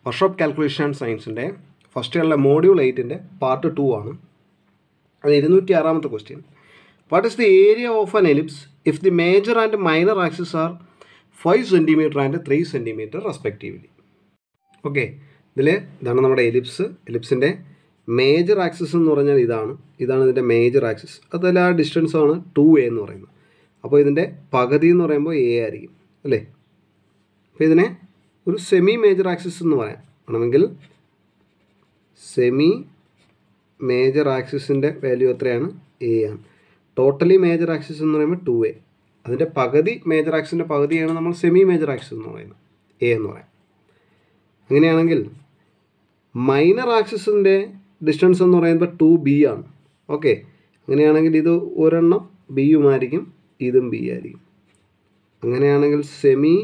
workshop calculation and സയൻസിൻ്റെ first ഇയറിലെ module എയ്റ്റിൻ്റെ പാർട്ട് ടു ആണ് അത് ഇരുന്നൂറ്റി ആറാമത്തെ question what is the area of an ellipse if the major and minor axis are five centimetre and three centimetre respectively okay ഇതിൽ ഇതാണ് നമ്മുടെ എലിപ്സ് എലിപ്സിൻ്റെ മേജർ ആക്സിസ് എന്ന് പറഞ്ഞാൽ ഇതാണ് ഇതാണ് ഇതിൻ്റെ മേജർ ആക്സിസ് അതിൽ ആ ഡിസ്റ്റൻസ് ആണ് ടു എ എന്ന് പറയുന്നത് അപ്പോൾ ഇതിൻ്റെ പകുതി എന്ന് പറയുമ്പോൾ എ ആയിരിക്കും അല്ലേ അപ്പോൾ ഇതിനെ ഒരു സെമി മേജർ ആക്സിസ് എന്ന് പറയാം ആണെങ്കിൽ സെമി മേജർ ആക്സിസിൻ്റെ വാല്യൂ എത്രയാണ് എ ആണ് ടോട്ടലി മേജർ ആക്സിസ് എന്ന് പറയുമ്പോൾ ടു എ അതിൻ്റെ പകുതി മേജർ ആക്സിൻ്റെ പകുതിയാണ് നമ്മൾ സെമി മേജർ ആക്സിസ് എന്ന് പറയുന്നത് എ എന്ന് പറയാം അങ്ങനെയാണെങ്കിൽ മൈനർ ആക്സിസിൻ്റെ ഡിസ്റ്റൻസ് എന്ന് പറയുമ്പോൾ ടു ബി ആണ് ഓക്കെ അങ്ങനെയാണെങ്കിൽ ഇത് ഒരെണ്ണം ബിയുമായിരിക്കും ഇതും ബി ആയിരിക്കും അങ്ങനെയാണെങ്കിൽ സെമി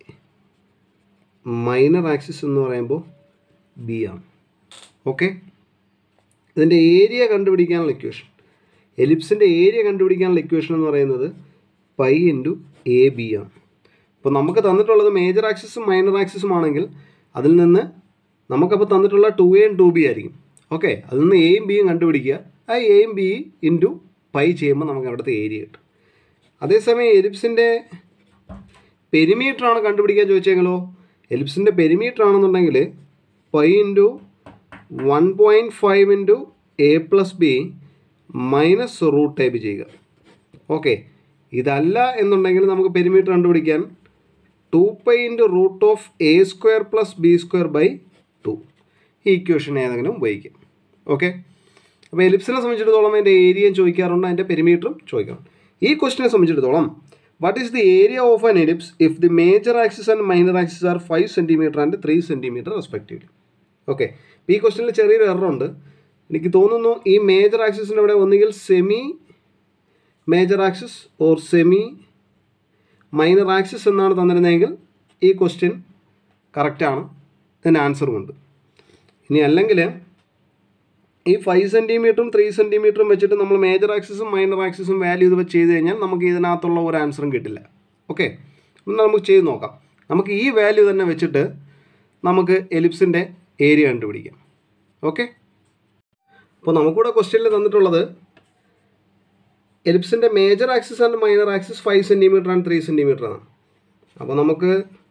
മൈനർ ആക്സിസ് എന്ന് പറയുമ്പോൾ ബി ആണ് ഓക്കെ ഇതിൻ്റെ ഏരിയ കണ്ടുപിടിക്കാനുള്ള ഇക്വേഷൻ എലിപ്സിൻ്റെ ഏരിയ കണ്ടുപിടിക്കാനുള്ള ഇക്വേഷൻ എന്ന് പറയുന്നത് പൈ ഇൻറ്റു എ ബി ആണ് അപ്പോൾ നമുക്ക് തന്നിട്ടുള്ളത് മേജർ ആക്സിസും മൈനർ ആക്സിസും ആണെങ്കിൽ അതിൽ നിന്ന് നമുക്കപ്പോൾ തന്നിട്ടുള്ള ടു എയും ടു ബി ആയിരിക്കും ഓക്കെ അതിൽ നിന്ന് എയും ബിയും കണ്ടുപിടിക്കുക ആ എയും ബി ഇൻറ്റു പൈ ചെയ്യുമ്പോൾ നമുക്ക് അവിടുത്തെ ഏരിയ കിട്ടും അതേസമയം എലിപ്സിൻ്റെ പെരിമീറ്റർ ആണ് കണ്ടുപിടിക്കാൻ ചോദിച്ചെങ്കിലോ എലിപ്സിൻ്റെ പെരിമീറ്റർ ആണെന്നുണ്ടെങ്കിൽ pi into one point five into A plus B minus root type ചെയ്യുക ഓക്കെ ഇതല്ല എന്നുണ്ടെങ്കിൽ നമുക്ക് പെരിമീറ്റർ കണ്ടുപിടിക്കാൻ two pi into root of A square plus B square by two ഈ ഇക്വേഷൻ ഏതെങ്കിലും ഉപയോഗിക്കാം ഓക്കെ അപ്പോൾ എലിപ്സിനെ സംബന്ധിച്ചിടത്തോളം അതിൻ്റെ ഏരിയയും ചോദിക്കാറുണ്ട് അതിൻ്റെ പെരിമീറ്ററും ചോദിക്കാറുണ്ട് ഈ ക്വസ്റ്റിനെ സംബന്ധിച്ചിടത്തോളം what is the area of an ellipse if the major axis and minor axis are five centimetre and three centimetre respectively okay ഇപ്പോൾ ഈ ക്വസ്റ്റിനിൽ ചെറിയൊരു എററുണ്ട് എനിക്ക് തോന്നുന്നു ഈ മേജർ ആക്സിസിൻ്റെ ഇവിടെ ഒന്നുകിൽ semi major axis or semi minor axis എന്നാണ് തന്നിരുന്നതെങ്കിൽ ഈ ക്വസ്റ്റ്യൻ കറക്റ്റാണ് ഇതിന് ആൻസറും ഉണ്ട് ഇനി അല്ലെങ്കിൽ ഈ ഫൈവ് സെൻറ്റിമീറ്ററും ത്രീ സെൻറ്റിമീറ്ററും വെച്ചിട്ട് നമ്മൾ മേജർ ആക്സിസും മൈനർ ആക്സിസും വാല്യൂ ഇത് വെച്ച് ചെയ്ത് കഴിഞ്ഞാൽ നമുക്ക് ഇതിനകത്തുള്ള ഒരു ആൻസറും കിട്ടില്ല ഓക്കെ ഒന്ന് നമുക്ക് ചെയ്ത് നോക്കാം നമുക്ക് ഈ വാല്യൂ തന്നെ വെച്ചിട്ട് നമുക്ക് എലിപ്സിൻ്റെ ഏരിയ കണ്ടുപിടിക്കാം ഓക്കെ അപ്പോൾ നമുക്കിവിടെ ക്വസ്റ്റ്യനിൽ തന്നിട്ടുള്ളത് എലിപ്സിൻ്റെ major axis and minor axis five centimetre and three centimetre ആണ് അപ്പോൾ നമുക്ക്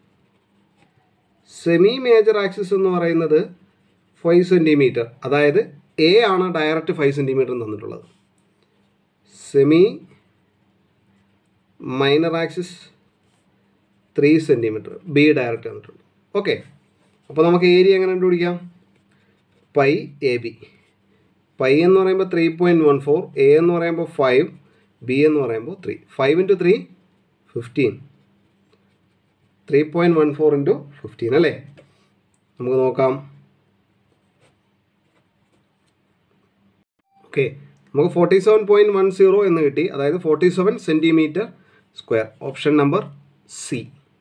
സെമി മേജർ ആക്സിസ് എന്ന് പറയുന്നത് ഫൈവ് സെൻറ്റിമീറ്റർ അതായത് എ ആണ് ഡയറക്റ്റ് ഫൈവ് സെൻറ്റിമീറ്റർ തന്നിട്ടുള്ളത് semi minor axis three centimetre B direct തന്നിട്ടുണ്ട് ഓക്കെ അപ്പോൾ നമുക്ക് ഏരിയ എങ്ങനെ കണ്ടുപിടിക്കാം പൈ എ ബി പൈ എന്ന് പറയുമ്പോൾ three point one four A എന്ന് പറയുമ്പോൾ ഫൈവ് ബി എന്ന് പറയുമ്പോൾ three five into three fifteen three point one four into fifteen അല്ലേ നമുക്ക് നോക്കാം ഓക്കെ നമുക്ക് forty seven point one zero എന്ന് കിട്ടി അതായത് forty seven centimetre square option number C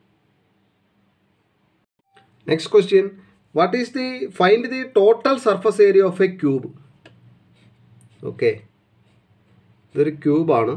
next question what is the find the total surface area of a cube okay ഇതൊരു ക്യൂബാണ്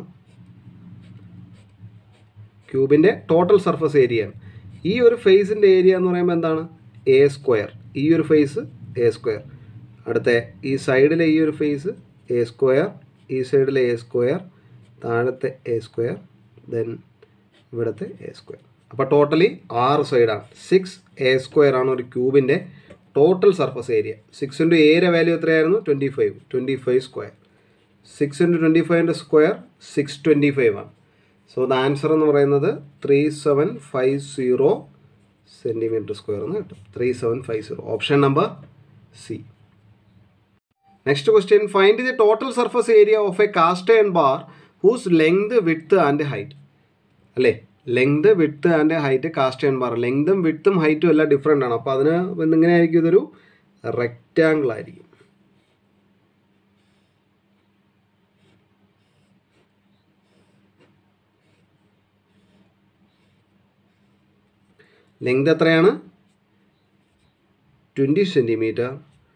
ക്യൂബിൻ്റെ ടോട്ടൽ സർഫസ് ഏരിയ ആണ് ഈ ഒരു ഫേസിൻ്റെ ഏരിയ എന്ന് പറയുമ്പോൾ എന്താണ് എ സ്ക്വയർ ഈ ഒരു ഫേസ് എ സ്ക്വയർ അടുത്ത ഈ സൈഡിലെ ഈ ഒരു ഫേസ് എ സ്ക്വയർ ഈ സൈഡിലെ എ സ്ക്വയർ താഴത്തെ എ സ്ക്വയർ ദെൻ ഇവിടുത്തെ എ സ്ക്വയർ അപ്പോൾ ടോട്ടലി ആറ് സൈഡാണ് സിക്സ് എ സ്ക്വയർ ആണ് ഒരു ക്യൂബിൻ്റെ total surface area six into എയുടെ വാല്യൂ എത്രയായിരുന്നു twenty five twenty five square six into twenty ഫൈവിൻ്റെ സ്ക്വയർ സിക്സ് ട്വൻറ്റി ഫൈവ് ആണ് സോ ദ ആൻസർ എന്ന് പറയുന്നത് three seven five zero centimetre square എന്ന് കിട്ടും three seven five zero option number C next question find the total surface area of a cast and bar whose length width and height അല്ലേ length width and height cast and bar ലെങ്തും വിഡ്ത്തും ഹൈറ്റും എല്ലാം different ആണ് അപ്പോൾ അതിന് ഇങ്ങനെ ആയിരിക്കും ഇതൊരു റെക്റ്റാങ്കിൾ ആയിരിക്കും ലെങ്ത് എത്രയാണ് twenty centimetre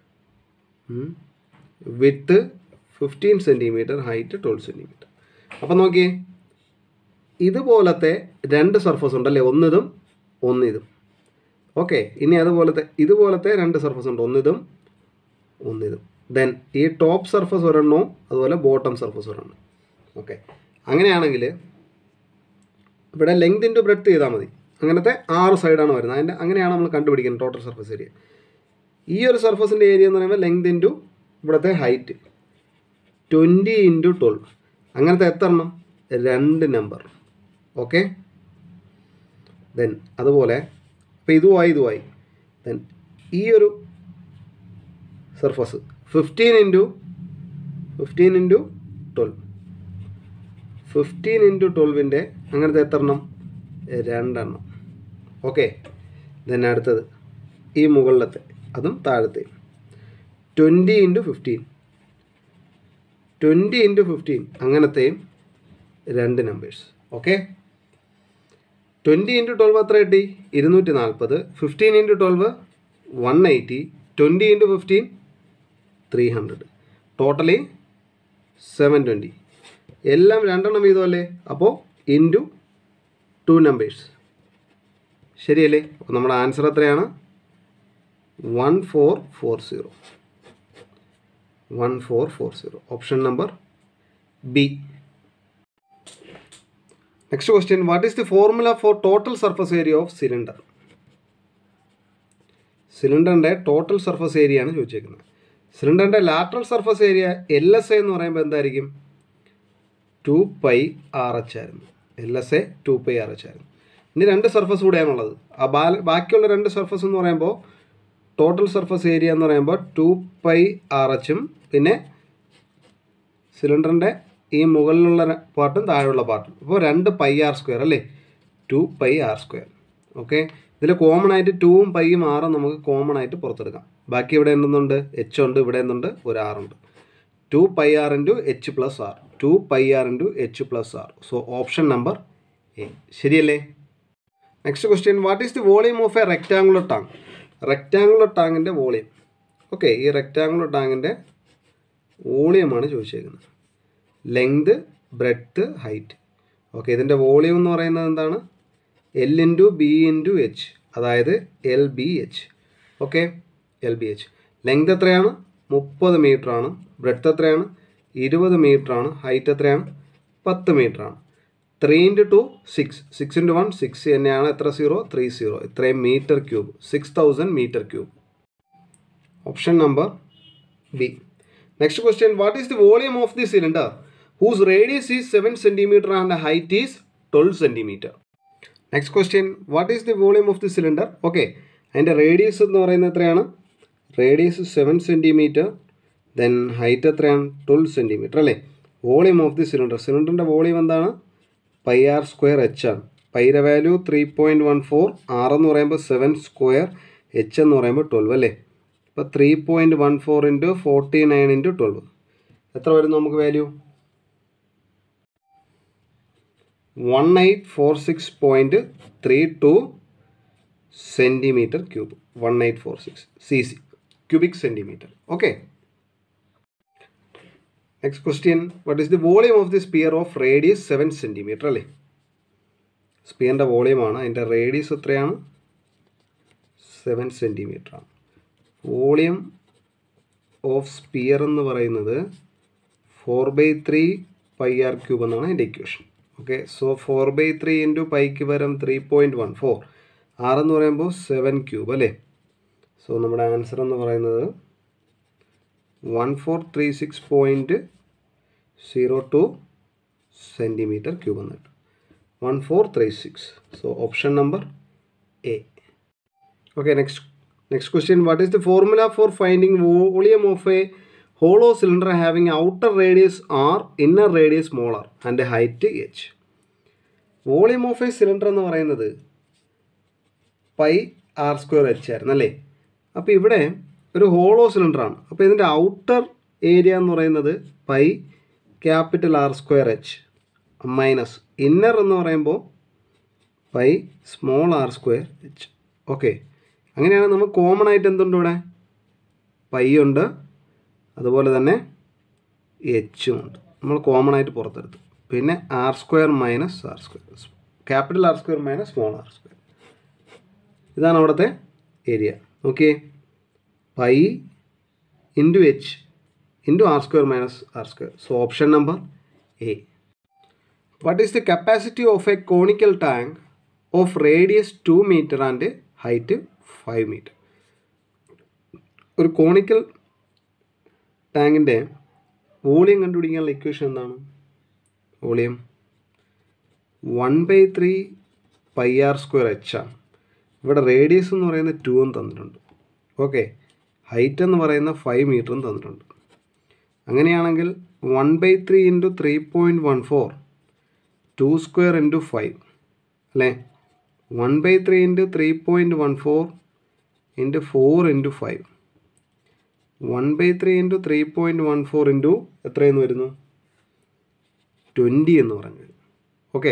width fifteen centimetre height twelve centimetre അപ്പോൾ നോക്കിയേ ഇതുപോലത്തെ രണ്ട് സർഫസ് ഉണ്ടല്ലേ ഒന്നിതും ഒന്നിതും ഓക്കെ ഇനി അതുപോലത്തെ ഇതുപോലത്തെ രണ്ട് സർഫസ് ഉണ്ട് ഒന്നിതും ഒന്നിതും ദെൻ ഈ ടോപ്പ് സർഫസ് ഒരെണ്ണവും അതുപോലെ ബോട്ടം സർഫസ് ഒരെണ്ണം ഓക്കെ അങ്ങനെയാണെങ്കിൽ ഇവിടെ ലെങ്ത് ഇൻറ്റു ബ്രെഡ്ത്ത് ചെയ്താൽ മതി അങ്ങനത്തെ ആറ് സൈഡാണ് വരുന്നത് അതിൻ്റെ അങ്ങനെയാണ് നമ്മൾ കണ്ടുപിടിക്കുന്നത് ടോട്ടൽ സർഫസ് ഏരിയ ഈ ഒരു സർഫസിൻ്റെ ഏരിയ എന്ന് പറയുമ്പോൾ ലെങ്ത് ഇൻറ്റു ഇവിടുത്തെ ഹൈറ്റ് ട്വൻറ്റി ഇൻറ്റു ട്വൽവ് അങ്ങനത്തെ എത്ര എണ്ണം രണ്ട് നമ്പർ ഓക്കെ ദെൻ അതുപോലെ ഇപ്പോൾ ഇതുമായി ഇതുമായി ദെൻ ഈ ഒരു surface fifteen into fifteen into twelve fifteen into ട്വൽവിൻ്റെ അങ്ങനത്തെ എത്ര എണ്ണം രണ്ടെണ്ണം ഓക്കെ ദെൻ അടുത്തത് ഈ മുകളിലത്തെ അതും താഴത്തെ twenty into fifteen twenty into fifteen അങ്ങനത്തെയും രണ്ട് numbers okay twenty into twelve എത്ര കിട്ടി ഇരുന്നൂറ്റി നാൽപ്പത് fifteen into twelve one eighty twenty into fifteen three hundred totally seven twenty എല്ലാം രണ്ടെണ്ണം വീതമല്ലേ അപ്പോൾ ഇൻറ്റു ടു നമ്പേഴ്സ് ശരിയല്ലേ അപ്പോൾ നമ്മുടെ ആൻസർ എത്രയാണ് one four four zero one four four zero option number B next question what is the formula for total surface area of cylinder സിലിണ്ടറിൻ്റെ total surface area ആണ് ചോദിച്ചേക്കുന്നത് സിലിണ്ടറിൻ്റെ lateral surface area L S A എന്ന് പറയുമ്പോൾ എന്തായിരിക്കും two pi R H ആയിരുന്നു L S A two pi R H ആയിരുന്നു ഇനി രണ്ട് സർഫസ് കൂടെയാണുള്ളത് ആ ബാ ബാക്കിയുള്ള രണ്ട് സർഫസ് എന്ന് പറയുമ്പോൾ ടോട്ടൽ സർഫസ് ഏരിയ എന്ന് പറയുമ്പോൾ ടു പൈ ആർ എച്ചും പിന്നെ സിലിണ്ടറിൻ്റെ ഈ മുകളിലുള്ള ര- പാർട്ടും താഴെയുള്ള പാർട്ടും അപ്പോൾ രണ്ട് പൈ ആർ സ്ക്വയർ അല്ലേ two pi R square okay ഇതിൽ കോമൺ ആയിട്ട് ടൂവും പൈയും ആറും നമുക്ക് കോമൺ ആയിട്ട് പുറത്തെടുക്കാം ബാക്കി ഇവിടെ എന്തുണ്ട് എച്ച് ഉണ്ട് ഇവിടെ എന്തുണ്ട് ഒരു ആറുണ്ട് two pi R into H plus R two pi R into H plus R so option number A ശരിയല്ലേ next question what is the volume of a rectangular tank rectangular ടാങ്കിൻ്റെ വോളിയം ഓക്കെ ഈ rectangular ടാങ്കിൻ്റെ വോളിയമാണ് ചോദിച്ചേക്കുന്നത് length breadth height okay ഇതിൻ്റെ volume എന്ന് പറയുന്നത് എന്താണ് L into B into H അതായത് L B H okay L B H length എത്രയാണ് മുപ്പത് ആണ് ബ്രെഡ്ത്ത് എത്രയാണ് ഇരുപത് ആണ് ഹൈറ്റ് എത്രയാണ് പത്ത് ആണ് three into two six six into one six തന്നെയാണ് എത്ര സീറോ ത്രീ സീറോ ഇത്രയും metre cube six thousand metre cube option number B next question what is the volume of the cylinder whose radius is seven centimetre and height is twelve centimetre next question what is the volume of the cylinder okay അതിൻ്റെ radius എന്ന് പറയുന്നത് എത്രയാണ് radius seven centimetre then height എത്രയാണ് twelve centimetre അല്ലേ volume of the cylinder സിലിണ്ടറിൻ്റെ volume എന്താണ് pi R square H ആണ് പൈയുടെ value three point one four R എന്ന് പറയുമ്പോൾ സെവൻ സ്ക്വയർ എച്ച് എന്ന് പറയുമ്പോൾ ട്വൽവ് അല്ലേ ഇപ്പോൾ three point one four into forty nine into twelve എത്ര വരും നമുക്ക് value one eight four six point three two centimetre cube one eight four six C C cubic centimetre okay next question what is the volume of the sphere of radius seven centimetre അല്ലേ സ്പിയറിൻ്റെ വോളിയമാണ് അതിൻ്റെ radius എത്രയാണ് seven centimetre ആണ് volume of sphere എന്ന് പറയുന്നത് four by three pi R cube എന്നാണ് അതിൻ്റെ equation okay so four by three into പൈക്ക് പകരം three point one four R എന്ന് പറയുമ്പോൾ സെവൻ ക്യൂബ് അല്ലേ സോ നമ്മുടെ ആൻസർ എന്ന് പറയുന്നത് one four three six point zero two centimetre cube എന്ന് കിട്ടും one four three six so option number A okay next next question what is the formula for finding volume of a hollow cylinder having outer radius R inner radius smaller and height H volume of a cylinder എന്ന് പറയുന്നത് pi R square H ആയിരുന്നു അല്ലേ അപ്പോൾ ഇവിടെ ഒരു hollow സിലിണ്ടറാണ് അപ്പോൾ ഇതിൻ്റെ outer area എന്ന് പറയുന്നത് pi capital R square H minus inner എന്ന് പറയുമ്പോൾ pi small R square H okay അങ്ങനെയാണ് നമുക്ക് കോമൺ ആയിട്ട് എന്തുണ്ട് ഇവിടെ പൈ ഉണ്ട് അതുപോലെ തന്നെ എച്ചും ഉണ്ട് നമ്മൾ കോമൺ ആയിട്ട് പുറത്തെടുത്തു പിന്നെ R square minus R square capital R square minus small R square ഇതാണ് അവിടുത്തെ ഏരിയ നോക്കിയേ pi into H into R square minus R square so option number A what is the capacity of a conical tank of radius two metre and height five metre ഒരു conical ടാങ്കിൻ്റെ volume കണ്ടുപിടിക്കാനുള്ള equation എന്താണ് volume one by three pi R square H ആണ് ഇവിടെ radius എന്ന് പറയുന്നത് to എന്ന് തന്നിട്ടുണ്ട് ഓക്കെ ഹൈറ്റ് എന്ന് പറയുന്ന ഫൈവ് മീറ്ററും തന്നിട്ടുണ്ട് അങ്ങനെയാണെങ്കിൽ one by three into three point one four two square into five അല്ലേ one by three into three point one four into four into five one by three into three point one four into എത്രയെന്ന് വരുന്നു twenty എന്ന് പറഞ്ഞു okay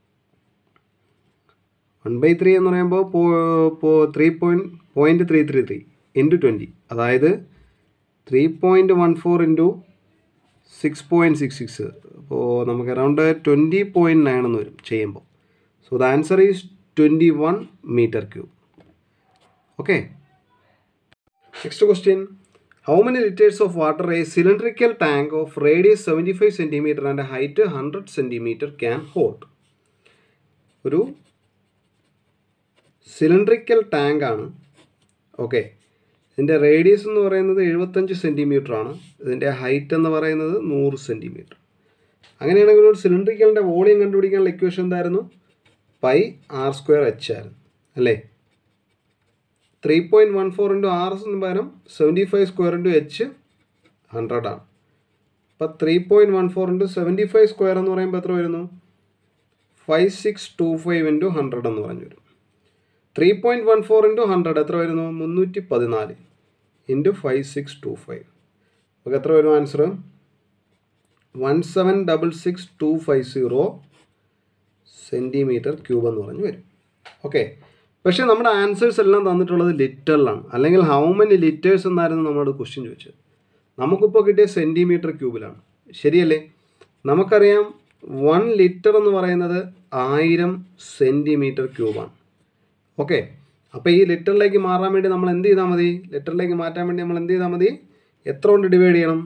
one by three എന്ന് പറയുമ്പോൾ three point point three three three into twenty അതായത് three point one four into six point six six അപ്പോൾ നമുക്ക് around twenty point nine എന്ന് വരും ചെയ്യുമ്പോൾ so the answer is twenty one metre cube okay next question how many litres of water a cylindrical tank of radius seventy five centimetre and height hundred centimetre can hold ഒരു cylindrical tank ആണ് okay ഇതിൻ്റെ radius എന്ന് പറയുന്നത് എഴുപത്തഞ്ച് centimetre ആണ് ഇതിൻ്റെ height എന്ന് പറയുന്നത് നൂറ് സെൻറ്റിമീറ്റർ അങ്ങനെയാണെങ്കിൽ ഒരു സിലിണ്ടറിക്കലിൻ്റെ വോളിയം കണ്ടുപിടിക്കാനുള്ള ഇക്വേഷൻ എന്തായിരുന്നു പൈ ആർ സ്ക്വയർ എച്ച് ആയിരുന്നു അല്ലേ three point one four into R S എന്ന് പകരം seventy five square into H hundred ആണ് അപ്പോൾ three point one four into seventy five square എന്ന് പറയുമ്പോൾ എത്ര വരുന്നു five six two five into hundred എന്ന് പറഞ്ഞു വരും three point one four into hundred എത്ര വരുന്നു മുന്നൂറ്റി പതിനാല് into five six two five അപ്പോൾ എത്ര വരും answer one seven double six two five zero centimetre cube എന്ന് പറഞ്ഞു വരും ഓക്കെ പക്ഷേ നമ്മുടെ ആൻസേഴ്സ് എല്ലാം തന്നിട്ടുള്ളത് ലിറ്ററിലാണ് അല്ലെങ്കിൽ ഹൗ മെനി ലിറ്റേഴ്സ് എന്നായിരുന്നു നമ്മളോട് ക്വസ്റ്റ്യൻ ചോദിച്ചത് നമുക്കിപ്പോൾ കിട്ടിയ സെൻറ്റിമീറ്റർ ക്യൂബിലാണ് ശരിയല്ലേ നമുക്കറിയാം വൺ ലിറ്റർ എന്ന് പറയുന്നത് ആയിരം സെൻറ്റിമീറ്റർ ക്യൂബാണ് ഓക്കെ അപ്പോൾ ഈ ലിറ്ററിലേക്ക് മാറാൻ വേണ്ടി നമ്മൾ എന്ത് ചെയ്താൽ മതി ലിറ്ററിലേക്ക് മാറ്റാൻ വേണ്ടി നമ്മൾ എന്ത് ചെയ്താൽ മതി എത്ര കൊണ്ട് ഡിവൈഡ് ചെയ്യണം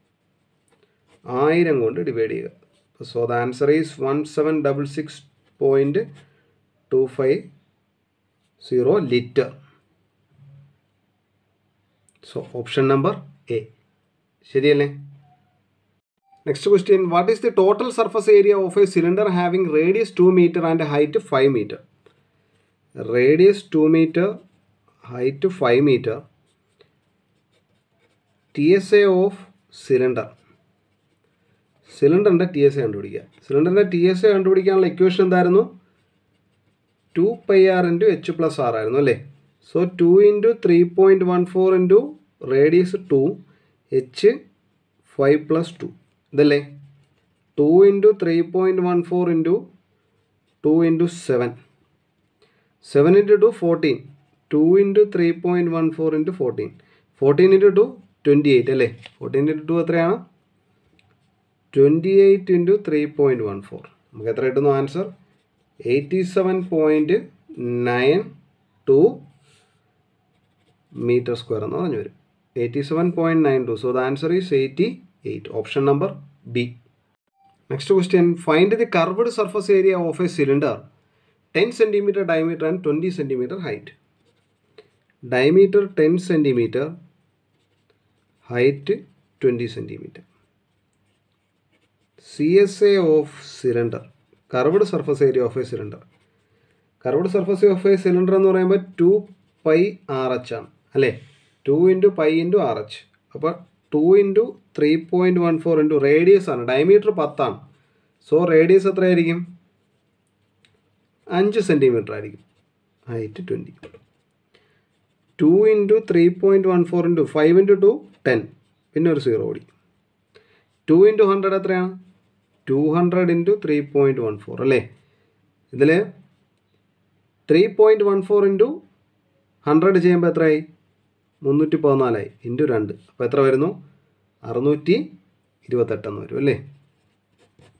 ആയിരം കൊണ്ട് ഡിവൈഡ് ചെയ്യുക so the answer is one seven double six point two five zero litre so option number A ശരിയല്ലേ next question what is the total surface area of a cylinder having radius two metre and height five metre radius two metre height five metre T S A of cylinder സിലിണ്ടറിൻ്റെ T S A കണ്ടുപിടിക്കുക സിലിണ്ടറിൻ്റെ T S A കണ്ടുപിടിക്കാനുള്ള equation എന്തായിരുന്നു two pi R into H plus R ആയിരുന്നു അല്ലേ so two into three point one four into radius two H five plus two ഇതല്ലേ two into three point one four into two into seven seven into two fourteen two into three point one four into fourteen fourteen into two twenty eight അല്ലേ fourteen into two എത്രയാണ് twenty eight into three point one four നമുക്ക് എത്ര കിട്ടുന്നു answer eighty seven point nine two metre square എന്ന് പറഞ്ഞു വരും eighty seven point nine two so the answer is eighty eight option number B next question find the curved surface area of a cylinder ten centimetre diameter and twenty centimetre height diameter ten centimetre height twenty centimetre C S A of cylinder curved surface area of a cylinder curved surface of a cylinder എന്ന് പറയുമ്പോൾ two pi R H ആണ് അല്ലേ two into pi into R H അപ്പോൾ to into three point one four into radius ആണ് diameter പത്താണ് so radius എത്രയായിരിക്കും അഞ്ച് centimetre ആയിരിക്കും height twenty two into three point one four into five into two ten പിന്നെ ഒരു zero ഓടി two into hundred എത്രയാണ് two hundred into three point one four അല്ലേ ഇതിൽ three point one four into hundred ചെയ്യുമ്പോൾ എത്രയായി മുന്നൂറ്റി പതിനാലായി ഇൻറ്റു രണ്ട് അപ്പോൾ എത്ര വരുന്നു അറുന്നൂറ്റി ഇരുപത്തെട്ടെന്ന് വരും അല്ലേ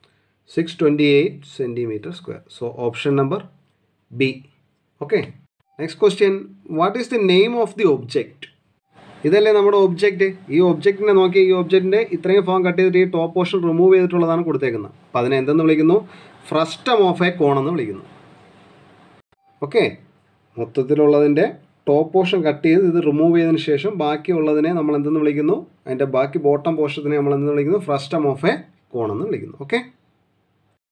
six twenty eight centimetre square so option number B okay next question what is the name of the object ഇതല്ലേ നമ്മുടെ ഒബ്ജക്റ്റ് ഈ ഒബ്ജക്റ്റിനെ നോക്കി ഈ ഒബ്ജക്റ്റിൻ്റെ ഇത്രയും ഫോം കട്ട് ചെയ്തിട്ട് ഈ ടോപ്പ് പോർഷൻ റിമൂവ് ചെയ്തിട്ടുള്ളതാണ് കൊടുത്തേക്കുന്നത് അപ്പോൾ അതിനെ എന്തെന്ന് വിളിക്കുന്നു ഫ്രസ്റ്റം ഓഫ് എ കോൺ എന്ന് വിളിക്കുന്നു ഓക്കെ മൊത്തത്തിലുള്ളതിൻ്റെ ടോപ്പ് പോർഷൻ കട്ട് ചെയ്ത് ഇത് റിമൂവ് ചെയ്തതിന് ശേഷം ബാക്കിയുള്ളതിനെ നമ്മൾ എന്തെന്ന് വിളിക്കുന്നു അതിൻ്റെ ബാക്കി ബോട്ടം പോർഷത്തിനെ നമ്മൾ എന്തെന്ന് വിളിക്കുന്നു ഫ്രസ്റ്റം ഓഫ് എ കോൺ എന്ന് വിളിക്കുന്നു ഓക്കെ